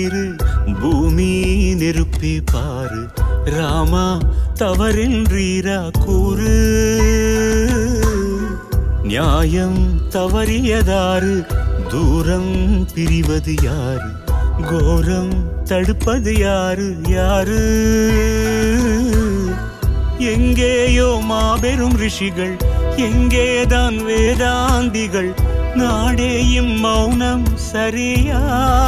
நீரு பூமி நெருப்பே பாரு ராமா தவறென்றீரா கூறு நியாயம் தவறியதாறு தூரம் பிரிவது யாரு கோரம் தடுப்பது யாரு யாரு எங்கேயோ மாபெரும் ரிஷிகள் எங்கேதான் வேதாந்திகள் நாடேயும் மௌனம் சரியா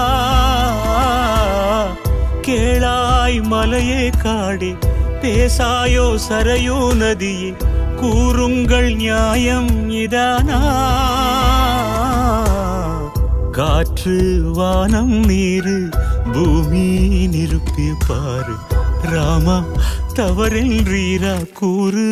கேளாய் மலையே காடே பேசாயோ சரையோ நதியே கூறுங்கள் நியாயம் இதானா காற்று வானம் நீரு பூமி நிருப்பி பாரு ராமா தவறென்றீரா கூறு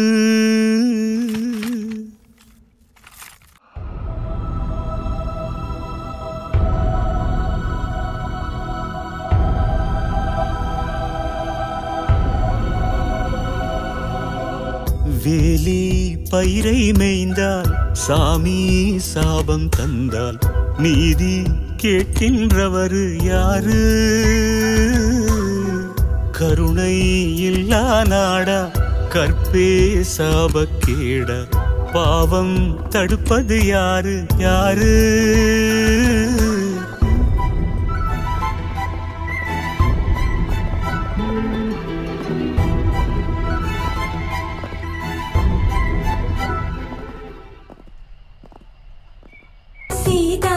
வேலி பயிரை மேய்ந்தால் சாமி சாபம் தந்தால் நீதி கேட்கின்றவர் யாரு கருணை இல்லா நாடா கற்பே சாபக்கேடா பாவம் தடுப்பது யாரு யாரு சீதா